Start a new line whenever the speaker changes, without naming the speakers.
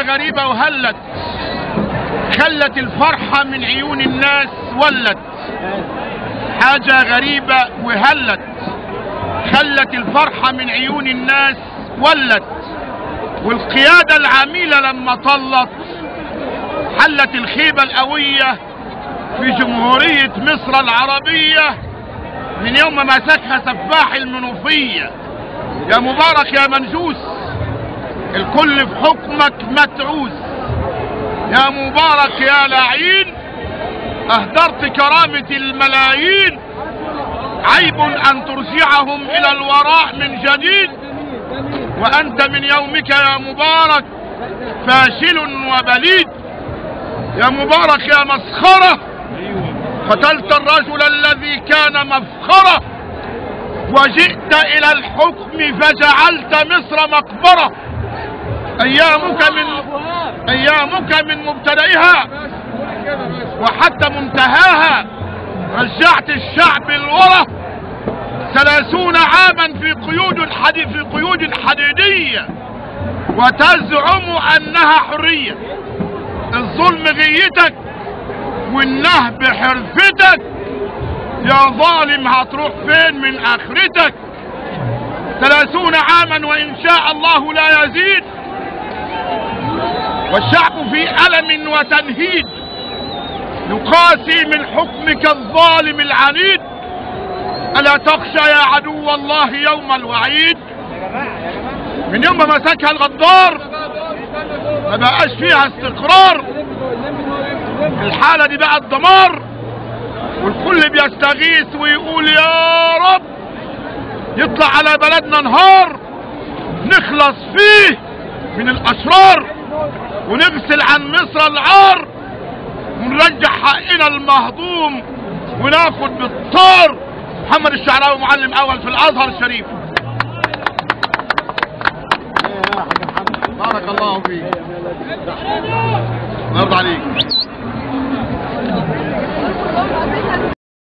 غريبة وهلت خلت الفرحة من عيون الناس ولت حاجة غريبة وهلت خلت الفرحة من عيون الناس ولت والقيادة العميلة لما طلت حلت الخيبة القوية في جمهورية مصر العربية من يوم ما مسكها سفاح المنوفية يا مبارك يا منجوس الكل في حكمك متعوس يا مبارك يا لعين اهدرت كرامة الملايين عيب ان ترجعهم الى الوراء من جديد وانت من يومك يا مبارك فاشل وبليد يا مبارك يا مسخرة قتلت الرجل الذي كان مفخرة وجئت الى الحكم فجعلت مصر مقبرة ايامك من ايامك من مبتدئها وحتى منتهاها رجعت الشعب الورى ثلاثون عاما في قيود حديد في قيود حديدية وتزعم انها حرية الظلم غيتك والنهب حرفتك يا ظالم هتروح فين من اخرتك ثلاثون عاما وان شاء الله لا يزيد والشعب في ألم وتنهيد يقاسي من حكمك الظالم العنيد ألا تخشى يا عدو الله يوم الوعيد من يوم ما مسكها الغدار ما بقاش فيها استقرار الحالة دي بقت دمار والكل بيستغيث ويقول يا رب يطلع على بلدنا نهار نخلص فيه من الأشرار ونغسل عن مصر العار ونرجع حقنا المهضوم وناخد بالطار محمد الشعراوي معلم اول في الازهر الشريف بارك الله فيك الله يرضى عليك